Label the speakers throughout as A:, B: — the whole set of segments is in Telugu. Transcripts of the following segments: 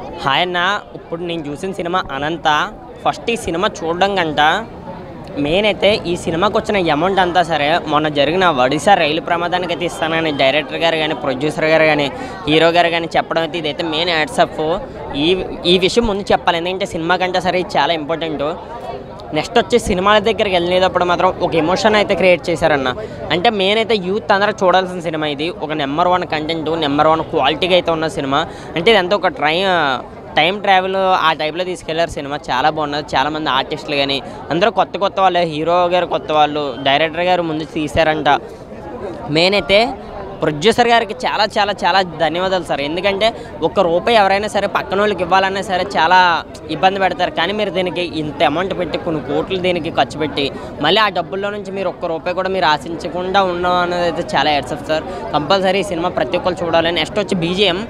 A: హాయ్ అన్న ఇప్పుడు నేను చూసిన సినిమా అనంత ఫస్ట్ ఈ సినిమా చూడడం కంట మెయిన్ అయితే ఈ సినిమాకి వచ్చిన అమౌంట్ అంతా సరే మొన్న జరిగిన ఒడిశా రైలు ప్రమాదానికి అయితే ఇస్తానని డైరెక్టర్ గారు కానీ ప్రొడ్యూసర్ గారు కానీ హీరో గారు కానీ చెప్పడం అయితే ఇదైతే మెయిన్ యాడ్సప్ ఈ ఈ విషయం ముందు చెప్పాలి ఎందుకంటే సినిమా కంటే సరే ఇది చాలా ఇంపార్టెంట్ నెక్స్ట్ వచ్చి సినిమాల దగ్గరికి వెళ్ళేటప్పుడు మాత్రం ఒక ఎమోషన్ అయితే క్రియేట్ చేశారన్న అంటే మెయిన్ అయితే యూత్ అందరూ చూడాల్సిన సినిమా ఇది ఒక number one content number one క్వాలిటీగా అయితే ఉన్న సినిమా అంటే ఇదంతా ఒక ట్రైన్ టైం ట్రావెల్ ఆ టైప్లో తీసుకెళ్లారు సినిమా చాలా బాగున్నది చాలా మంది ఆర్టిస్టులు కానీ అందరూ కొత్త కొత్త వాళ్ళే హీరో గారు కొత్త వాళ్ళు డైరెక్టర్ గారు ముందు తీశారంట మెయిన్ అయితే ప్రొడ్యూసర్ గారికి చాలా చాలా చాలా ధన్యవాదాలు సార్ ఎందుకంటే ఒక్క రూపాయి ఎవరైనా సరే పక్కన వాళ్ళకి ఇవ్వాలన్నా సరే చాలా ఇబ్బంది పెడతారు కానీ మీరు దీనికి ఇంత అమౌంట్ పెట్టి కొన్ని కోట్లు దీనికి ఖర్చు పెట్టి మళ్ళీ ఆ డబ్బుల్లో నుంచి మీరు ఒక్క రూపాయి కూడా మీరు ఆశించకుండా ఉన్నాం అనేది అయితే చాలా ఎడ్సప్ సార్ కంపల్సరీ ఈ సినిమా ప్రతి ఒక్కరు చూడాలి నెక్స్ట్ వచ్చి బీజిఎం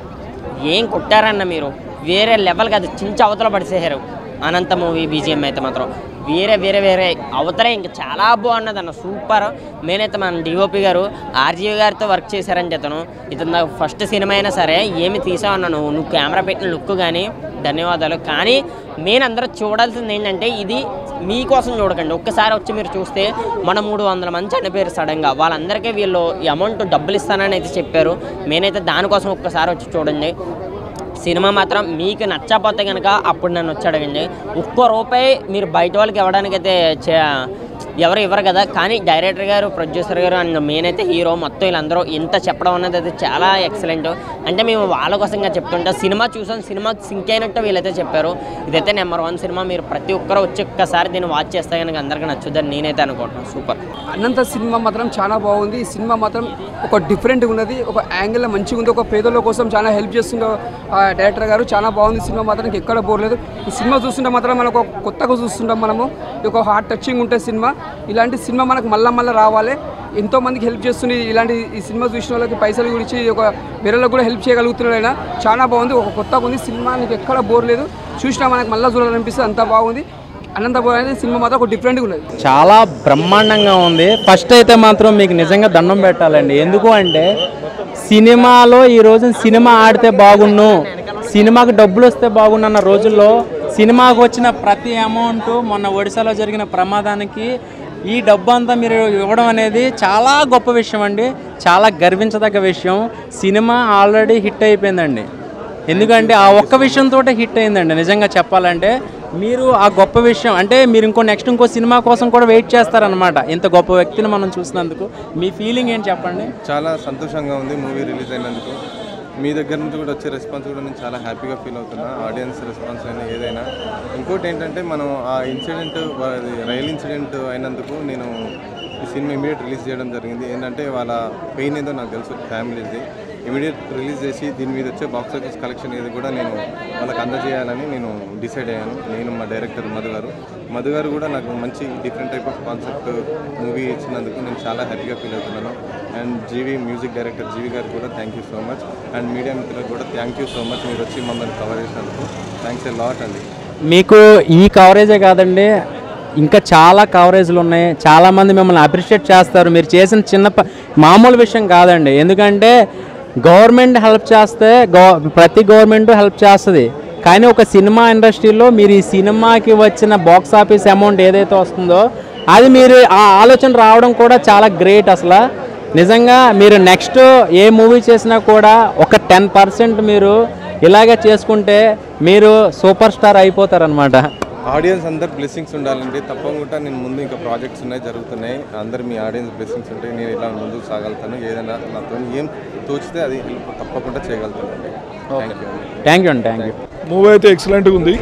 A: ఏం కొట్టారన్న మీరు వేరే లెవెల్ కాదు చించి అవతల పడిసేసారు అనంత మూవీ బీజిఎం అయితే మాత్రం వేరే వేరే వేరే అవతలే ఇంకా చాలా బాగున్నది అన్న సూపర్ మెయిన్ అయితే మన డిఓపి గారు ఆర్జీవి గారితో వర్క్ చేశారంటే ఇతను ఇతను నాకు ఫస్ట్ సినిమా అయినా సరే ఏమి తీసావన్నా నువ్వు నువ్వు కెమెరా పెట్టిన లుక్ కానీ ధన్యవాదాలు కానీ మెయిన్ అందరూ చూడాల్సింది ఏంటంటే ఇది మీకోసం చూడకండి ఒక్కసారి వచ్చి మీరు చూస్తే మన మూడు వందల మంది చనిపోయారు సడన్గా వాళ్ళందరికీ వీళ్ళు ఈ అమౌంట్ డబ్బులు ఇస్తానని అయితే చెప్పారు మెయిన్ అయితే దానికోసం ఒక్కసారి వచ్చి చూడండి సినిమా మాత్రం మీకు నచ్చకపోతే కనుక అప్పుడు నన్ను వచ్చి అడగండి ఒక్క రూపాయి మీరు బయట వాళ్ళకి ఇవ్వడానికి అయితే ఎవరు ఇవ్వరు కదా కానీ డైరెక్టర్ గారు ప్రొడ్యూసర్ గారు అండ్ మెయిన్ అయితే హీరో మొత్తం వీళ్ళందరూ ఇంత చెప్పడం అన్నది అయితే చాలా ఎక్సలెంట్ అంటే మేము వాళ్ళ కోసంగా చెప్తుంటాం సినిమా చూసాం సినిమా సింక్ అయినట్టు వీళ్ళైతే చెప్పారు ఇదైతే నెంబర్ వన్ సినిమా మీరు ప్రతి ఒక్కరు వచ్చి ఒక్కసారి దీన్ని వాచ్ చేస్తే కనుక అందరికీ నచ్చుద్దని నేనైతే అనుకుంటున్నాను సూపర్
B: అనంత సినిమా మాత్రం చాలా బాగుంది ఈ సినిమా మాత్రం ఒక డిఫరెంట్గా ఉన్నది ఒక యాంగిల్లో మంచిగా ఉంది ఒక పేదల కోసం చాలా హెల్ప్ చేస్తుండే ఆ డైరెక్టర్ గారు చాలా బాగుంది సినిమా మాత్రం ఇంక ఎక్కడ బోర్లేదు ఈ సినిమా చూస్తుంటే మాత్రం మనకు ఒక కొత్తగా చూస్తుంటాం మనము ఇది ఒక హార్ట్ టచింగ్ ఉంటే సినిమా ఇలాంటి సినిమా మనకు మళ్ళా మళ్ళీ రావాలి ఎంతో మందికి హెల్ప్ చేస్తుంది ఇలాంటి ఈ సినిమా చూసిన వాళ్ళకి పైసలు గురించి ఒక వేరేలకు కూడా హెల్ప్ చేయగలుగుతున్నాడు ఆయన చాలా బాగుంది ఒక కొత్తగా ఉంది సినిమా నీకు ఎక్కడ బోర్ లేదు చూసినా మనకు మళ్ళీ చూడాలనిపిస్తుంది అంత బాగుంది అనంతపురం అనేది సినిమా మాత్రం ఒక డిఫరెంట్గా ఉన్నది
C: చాలా బ్రహ్మాండంగా ఉంది ఫస్ట్ అయితే మాత్రం మీకు నిజంగా దండం పెట్టాలండి ఎందుకు అంటే సినిమాలో ఈ రోజు సినిమా ఆడితే బాగున్ను సినిమాకి డబ్బులు వస్తే బాగుండు అన్న రోజుల్లో సినిమాకి వచ్చిన ప్రతి అమౌంట్ మొన్న ఒడిశాలో జరిగిన ప్రమాదానికి ఈ డబ్బు అంతా మీరు ఇవ్వడం అనేది చాలా గొప్ప విషయం అండి చాలా గర్వించదగ్గ విషయం సినిమా ఆల్రెడీ హిట్ అయిపోయిందండి ఎందుకంటే ఆ ఒక్క విషయంతో హిట్ అయిందండి నిజంగా చెప్పాలంటే మీరు ఆ గొప్ప విషయం అంటే మీరు ఇంకో నెక్స్ట్ ఇంకో సినిమా కోసం కూడా వెయిట్ చేస్తారనమాట ఇంత గొప్ప వ్యక్తిని మనం చూసినందుకు మీ ఫీలింగ్ ఏంటి చెప్పండి
D: చాలా సంతోషంగా ఉంది మూవీ రిలీజ్ అయినందుకు మీ దగ్గర నుంచి కూడా వచ్చే రెస్పాన్స్ కూడా నేను చాలా హ్యాపీగా ఫీల్ అవుతున్నా ఆడియన్స్ రెస్పాన్స్ అయినా ఏదైనా ఇంకోటి ఏంటంటే మనం ఆ ఇన్సిడెంట్ రైల్ ఇన్సిడెంట్ అయినందుకు నేను ఈ సినిమా ఇమీడియట్ రిలీజ్ చేయడం జరిగింది ఏంటంటే వాళ్ళ పెయిన్ ఏదో నాకు తెలుసు ఫ్యామిలీది ఇమీడియట్ రిలీజ్ చేసి దీని మీద వచ్చే బాక్స్ ఆఫీస్ కలెక్షన్ ఏది కూడా నేను వాళ్ళకి అందజేయాలని నేను డిసైడ్ అయ్యాను నేను మా డైరెక్టర్ మధు గారు మధు గారు కూడా నాకు మంచి different type of concept movie ఇచ్చినందుకు నేను చాలా హ్యాపీగా ఫీల్ అవుతున్నాను and GV music director GV గారు కూడా thank you so much and media మిత్రులకు కూడా థ్యాంక్ యూ సో మచ్ మీరు వచ్చి మమ్మల్ని కవర్ చేసినందుకు థ్యాంక్స్ ఎ లాట్ అండి
C: మీకు ఈ కవరేజే కాదండి ఇంకా చాలా కవరేజ్లు ఉన్నాయి చాలామంది మిమ్మల్ని అప్రిషియేట్ చేస్తారు మీరు చేసిన చిన్న ప- మామూలు విషయం కాదండి ఎందుకంటే గవర్నమెంట్ హెల్ప్ చేస్తే గవ ప్రతి గవర్నమెంట్ హెల్ప్ చేస్తుంది కానీ ఒక సినిమా ఇండస్ట్రీలో మీరు ఈ సినిమాకి వచ్చిన బాక్స్ ఆఫీస్ అమౌంట్ ఏదైతే వస్తుందో అది మీరు ఆ ఆలోచన రావడం కూడా చాలా గ్రేట్ అసలు నిజంగా మీరు నెక్స్ట్ ఏ మూవీ చేసినా కూడా ఒక టెన్ పర్సెంట్ మీరు ఇలాగే చేసుకుంటే మీరు సూపర్ స్టార్ అయిపోతారనమాట
D: ఆడియన్స్ అందరు బ్లెస్సింగ్స్ ఉండాలండి తప్పకుండా నేను ముందు ఇంకా ప్రాజెక్ట్స్ ఉన్నాయి జరుగుతున్నాయి అందరు మీ ఆడియన్స్ బ్లెస్సింగ్స్ ఉంటాయి నేను ఇలా ముందుకు సాగలుగుతాను ఏదైనా నాతో ఏం తోచితే అది help తప్పకుండా చేయగలుగుతానండి థ్యాంక్ యూ
C: థ్యాంక్ యూ అండి థ్యాంక్ యూ
E: మూవీ అయితే ఎక్సలెంట్గా ఉంది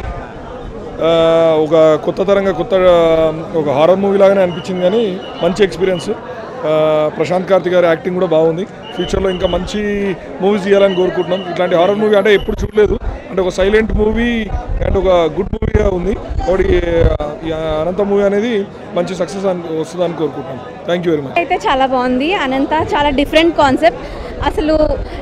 E: ఆ, ఒక కొత్త తరంగా కొత్త ఆ, ఒక హారర్ మూవీ లాగానే అనిపించింది కానీ మంచి ఎక్స్పీరియన్స్ ఆ, ప్రశాంత్ కార్తిక్ గారి యాక్టింగ్ కూడా బాగుంది ఫ్యూచర్లో ఇంకా మంచి మూవీస్ తీయాలని కోరుకుంటున్నాం ఇట్లాంటి హారర్ మూవీ అంటే ఎప్పుడు చూడలేదు అంటే ఒక సైలెంట్ మూవీ అండ్ ఒక గుడ్ మూవీగా ఉంది కాబట్టి ఈ అనంత మూవీ అనేది మంచి సక్సెస్ అని వస్తుందని కోరుకుంటున్నాం థ్యాంక్ యూ వెరీ మచ్
F: అయితే చాలా బాగుంది అనంత చాలా డిఫరెంట్ కాన్సెప్ట్ అసలు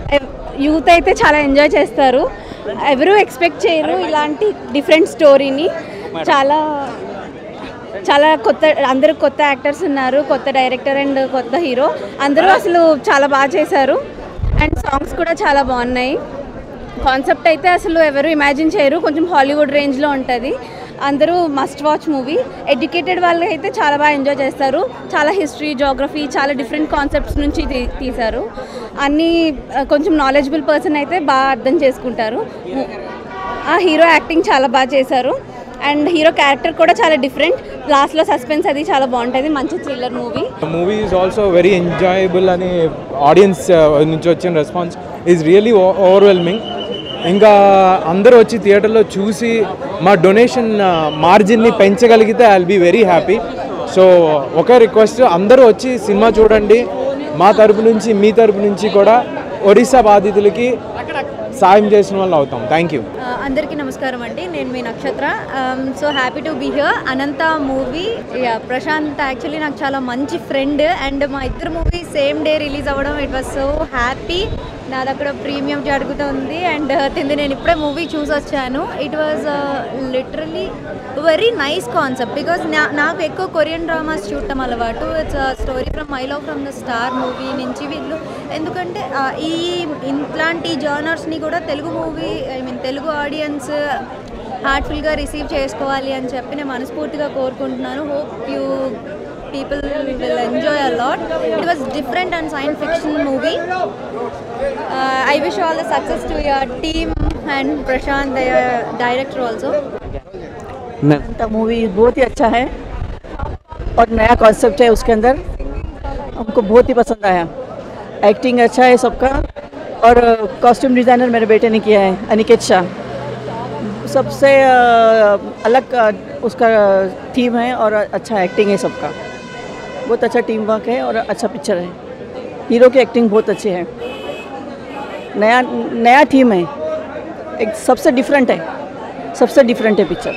F: యూత్ అయితే చాలా ఎంజాయ్ చేస్తారు ఎవరు ఎక్స్పెక్ట్ చేయరు ఇలాంటి డిఫరెంట్ స్టోరీని చాలా చాలా కొత్త అందరూ కొత్త యాక్టర్స్ ఉన్నారు కొత్త డైరెక్టర్ అండ్ కొత్త హీరో అందరూ అసలు చాలా బాగా చేశారు అండ్ సాంగ్స్ కూడా చాలా బాగున్నాయి కాన్సెప్ట్ అయితే అసలు ఎవరు ఇమాజిన్ చేయరు కొంచెం హాలీవుడ్ రేంజ్లో ఉంటుంది అందరూ మస్ట్ వాచ్ మూవీ ఎడ్యుకేటెడ్ వాళ్ళు అయితే చాలా బాగా ఎంజాయ్ చేస్తారు చాలా హిస్టరీ జోగ్రఫీ చాలా డిఫరెంట్ కాన్సెప్ట్స్ నుంచి తీ- తీశారు అన్నీ ఆ, కొంచెం నాలెడ్జబుల్ పర్సన్ అయితే బాగా అర్థం చేసుకుంటారు ఆ హీరో యాక్టింగ్ చాలా బాగా చేశారు అండ్ హీరో క్యారెక్టర్ కూడా చాలా డిఫరెంట్ లాస్ట్లో సస్పెన్స్ అది చాలా బాగుంటుంది మంచి thriller movie
C: movie is also very enjoyable అని ఆడియన్స్ నుంచి వచ్చిన రెస్పాన్స్ ఈజ్ రియలీ ఓవర్వెల్మింగ్ ఇంకా అందరూ వచ్చి థియేటర్లో చూసి మా డొనేషన్ మార్జిన్ని పెంచగలిగితే I be very happy so ఒక రిక్వెస్ట్ అందరూ వచ్చి సినిమా చూడండి మా తరపు నుంచి మీ తరపు నుంచి కూడా ఒరిస్సా బాధితులకి సాయం చేసిన వాళ్ళు అవుతాం థ్యాంక్ యూ
G: అందరికీ నమస్కారం అండి నేను మీ Nakshatra so happy to be here Anantha movie Prashanth actually నాకు చాలా మంచి ఫ్రెండ్ అండ్ మా ఇద్దరు మూవీ సేమ్ డే రిలీజ్ అవ్వడం ఇట్ వాస్ సో హ్యాపీ నాది అక్కడ ప్రీమియం జరుగుతుంది అండ్ తింది నేను ఇప్పుడే మూవీ చూసి వచ్చాను it was literally very nice concept because నాకు ఎక్కువ కొరియన్ డ్రామాస్ చూడటం అలవాటు it's story from my love from the star movie నుంచి వీళ్ళు ఎందుకంటే ఆ, ఈ ఇట్లాంటి జానర్స్ని కూడా Telugu movie I mean Telugu audience హార్ట్ఫుల్గా రిసీవ్ చేసుకోవాలి అని చెప్పి నేను మనస్ఫూర్తిగా కోరుకుంటున్నాను hope you people will enjoy a lot it was different and science fiction movie I wish all the success to your team and Prashanth director also
H: तो मूवी बहुत ही अच्छा है और नया कॉन्सेप्ट है उसके अंदर हमको बहुत ही पसंद आया एक्टिंग अच्छा है सबका और कॉस्ट्यूम डिज़ाइनर मेरे बेटे ने किया है अनिकेत शाह सबसे अ, अलग अ, उसका थीम है और अच्छा एक्टिंग है सबका बहुत अच्छा टीम वर्क है और अच्छा पिक्चर है हीरो की एक्टिंग बहुत अच्छी है नया नया थीम है एक सबसे डिफरेंट है सबसे डिफरेंट है picture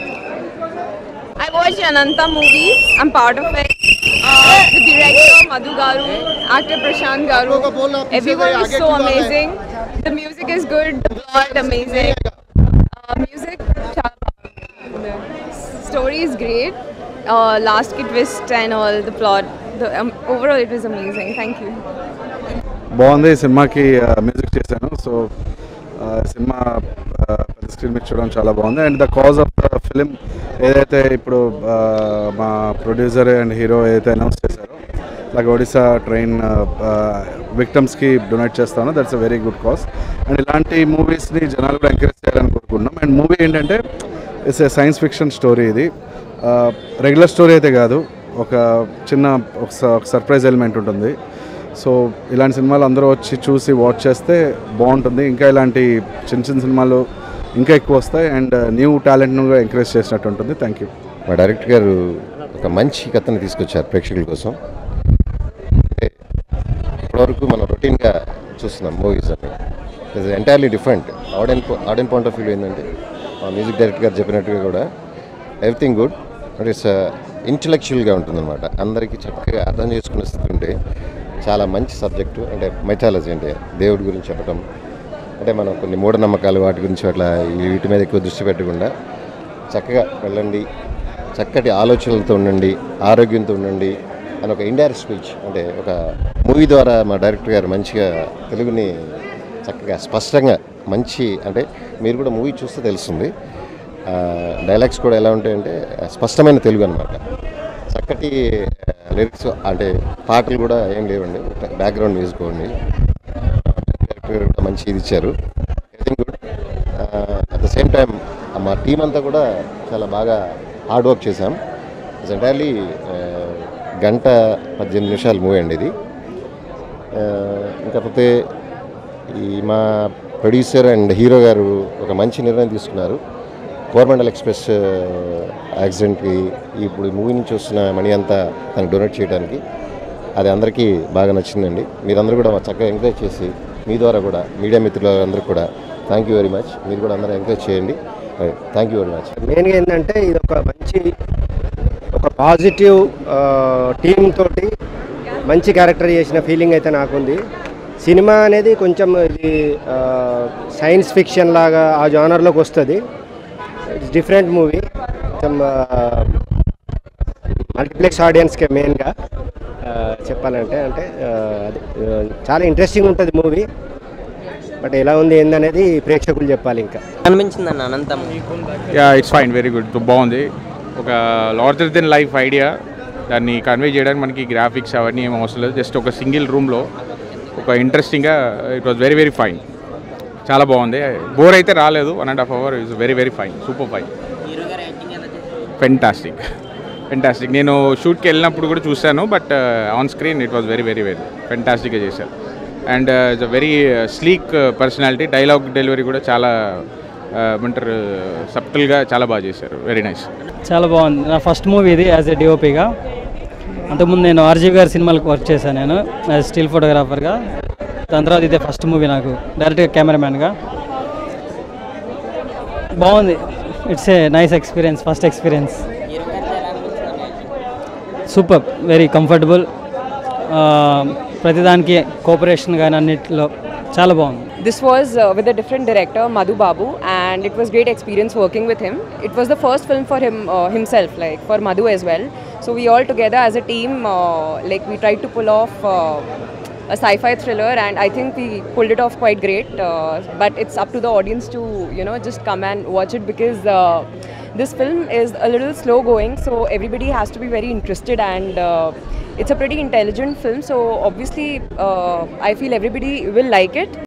I: I watched Ananta movie. I'm part of it. Uh, the director Madhu Garu, actor Prashant Garu. Everyone was so amazing. The music is good. The plot amazing. Uh, music, chala bagundi. story is great. Uh, last ki twist and all the plot. The um, overall it was amazing. Thank you.
J: బాగుంది ఈ సినిమాకి ఆ, మ్యూజిక్ చేశాను సో ఆ, సినిమా ఆ, పెద్ద స్క్రీన్ మీద చూడడం చాలా బాగుంది and the cause of the film ఏదైతే ఇప్పుడు ఆ, మా ప్రొడ్యూసర్ అండ్ హీరో ఏదైతే అనౌన్స్ చేశారో లైక్ ఒడిశా ట్రైన్ విక్టమ్స్కి డొనేట్ చేస్తాను that's a very good cause and ఇలాంటి మూవీస్ని జనాలు కూడా ఎంకరేజ్ చేయాలని కోరుకుంటున్నాం అండ్ మూవీ ఏంటంటే it's a science fiction story ఇది రెగ్యులర్ స్టోరీ అయితే కాదు ఒక చిన్న ఒక సర్ప్రైజ్ ఎలిమెంట్ ఉంటుంది సో ఇలాంటి సినిమాలు అందరూ వచ్చి చూసి వాచ్ చేస్తే బాగుంటుంది ఇంకా ఇలాంటి చిన్న చిన్న సినిమాలు ఇంకా ఎక్కువ వస్తాయి అండ్ న్యూ టాలెంట్ను కూడా ఎంకరేజ్ చేసినట్టు ఉంటుంది థ్యాంక్ యూ
K: మా డైరెక్టర్ గారు ఒక మంచి కథను తీసుకొచ్చారు ప్రేక్షకుల కోసం అంటే ఇప్పటివరకు మనం రొటీన్గా చూస్తున్నాం మూవీస్ అని it's entirely different audience audience point of view ఏంటంటే మా మ్యూజిక్ డైరెక్టర్ గారు చెప్పినట్టుగా కూడా ఎవ్రీథింగ్ గుడ్ బట్ ఇట్స్ ఇంటలెక్చువల్గా ఉంటుందన్నమాట అందరికీ చక్కగా అర్థం చేసుకునే స్థితి ఉంటే చాలా మంచి సబ్జెక్టు అంటే మైథాలజీ అంటే దేవుడి గురించి చెప్పడం అంటే మనం కొన్ని మూఢనమ్మకాలు వాటి గురించి అట్లా వీటి మీద ఎక్కువ దృష్టి పెట్టకుండా చక్కగా వెళ్ళండి చక్కటి ఆలోచనలతో ఉండండి ఆరోగ్యంతో ఉండండి అని ఒక ఇండైరెక్ట్ స్పీచ్ అంటే ఒక మూవీ ద్వారా మా డైరెక్టర్ గారు మంచిగా తెలుగుని చక్కగా స్పష్టంగా మంచి అంటే మీరు కూడా మూవీ చూస్తే తెలుస్తుంది డైలాగ్స్ కూడా ఎలా ఉంటాయంటే స్పష్టమైన తెలుగు అనమాట చక్కటి లిరిక్స్ అంటే పాటలు కూడా ఏం లేవండి బ్యాక్గ్రౌండ్ మ్యూజిక్ ఓన్లీ డైరెక్టర్ గారు కూడా మంచి ఇది ఇచ్చారు everything good at the same time మా టీం అంతా కూడా చాలా బాగా హార్డ్ వర్క్ చేశాం ఇట్స్ ఎంటైర్లీ గంట పద్దెనిమిది నిమిషాలు మూవీ అండి ఇది ఇంకపోతే ఈ మా ప్రొడ్యూసర్ అండ్ హీరో గారు ఒక మంచి నిర్ణయం తీసుకున్నారు కోరమండల్ ఎక్స్ప్రెస్ యాక్సిడెంట్కి ఇప్పుడు మూవీ నుంచి వస్తున్న మనీ అంతా తనకు డొనేట్ చేయడానికి అది అందరికీ బాగా నచ్చిందండి మీరందరూ కూడా చక్కగా ఎంకరేజ్ చేసి మీ ద్వారా కూడా మీడియా మిత్రులందరూ కూడా థ్యాంక్ యూ వెరీ మచ్ మీరు కూడా అందరూ ఎంకరేజ్ చేయండి థ్యాంక్ యూ వెరీ మచ్
L: మెయిన్గా ఏంటంటే ఇది ఒక మంచి ఒక పాజిటివ్ టీమ్ తోటి మంచి క్యారెక్టర్ చేసిన ఫీలింగ్ అయితే నాకుంది సినిమా అనేది కొంచెం ఇది సైన్స్ ఫిక్షన్ లాగా ఆ జానర్లోకి వస్తుంది ఇట్స్ డిఫరెంట్ మూవీ కొంచెం మల్టీప్లెక్స్ ఆడియన్స్కే మెయిన్గా చెప్పాలంటే అంటే ఆ, అది ఆ, చాలా ఇంట్రెస్టింగ్ ఉంటుంది మూవీ బట్ ఎలా ఉంది ఏందనేది ప్రేక్షకులు చెప్పాలి ఇంకా
A: అనిపించింది అన్న Anantham
M: yeah it's fine very good బాగుంది ఒక లార్జర్ దెన్ లైఫ్ ఐడియా దాన్ని కన్వే చేయడానికి మనకి గ్రాఫిక్స్ అవన్నీ ఏం అవసరం లేదు జస్ట్ ఒక సింగిల్ రూమ్లో ఒక ఇంట్రెస్టింగ్గా it was very very fine చాలా బాగుంది బోర్ అయితే రాలేదు one and half hour is very very fine super fine fantastic fantastic నేను షూట్కి వెళ్ళినప్పుడు కూడా చూశాను but on screen it was very very very ఫెంటాస్టిక్గా చేశారు and it's a very sleek personality dialogue delivery కూడా చాలా uh, ఏమంటారు సబ్టల్గా చాలా బాగా చేశారు వెరీ నైస్
N: చాలా బాగుంది నా ఫస్ట్ మూవీ ఇది యాజ్ ఎ డిఓపిగా అంతకుముందు నేను ఆర్జీవి గారి సినిమాలకు వర్క్ చేశాను నేను యాజ్ స్టిల్ ఫోటోగ్రాఫర్గా దాని తర్వాత ఇదే ఫస్ట్ మూవీ నాకు డైరెక్ట్గా కెమెరామ్యాన్గా బాగుంది it's a nice experience first experience super very comfortable ప్రతిదానికి కోఆపరేషన్ కానీ అన్నిటిలో చాలా బాగుంది
I: This was uh, with a different director, Madhu Babu, and it was great experience working with him. It was the first film for him uh, himself, like for Madhu as well. So we all together as a team, uh, like we tried to pull off uh, a sci-fi thriller, and I think we pulled it off quite great. Uh, but it's up to the audience to you know just come and watch it because. Uh, this film is a little slow going, so everybody has to be very interested, and uh, it's a pretty intelligent film. So obviously, uh, I feel everybody will like it.